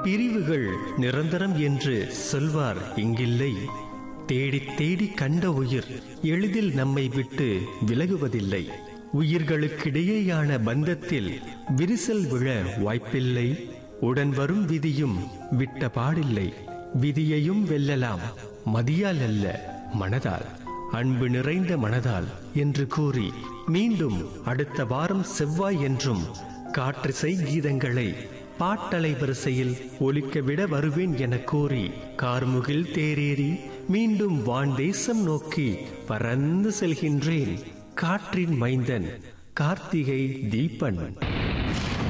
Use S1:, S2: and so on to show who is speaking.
S1: பிரிவுகள் நிரந்தரம் என்று சொல்வார் இங்கில்லை தேடி தேடி கண்ட உயிர் எளிதில் நம்மை விட்டு விலகுவதில்லை உயிர்களுக்கிடையேயான பந்தத்தில் விரிசல் விழ வாய்ப்பில்லை உடன் வரும் விதியும் விட்ட பாடில்லை விதியையும் வெல்லலாம் மதியால் அல்ல மனதால் அன்பு நிறைந்த மனதால் என்று கூறி மீண்டும் அடுத்த வாரம் செவ்வாய் என்றும் காற்றிசை கீதங்களை பாட்டலை வரிசையில் ஒலிக்க விட வருவேன் என கூறி கார்முகில் தேரேறி மீண்டும் வான் தேசம் நோக்கி பறந்து செல்கின்றேன் காற்றின் மைந்தன் கார்த்திகை தீபன்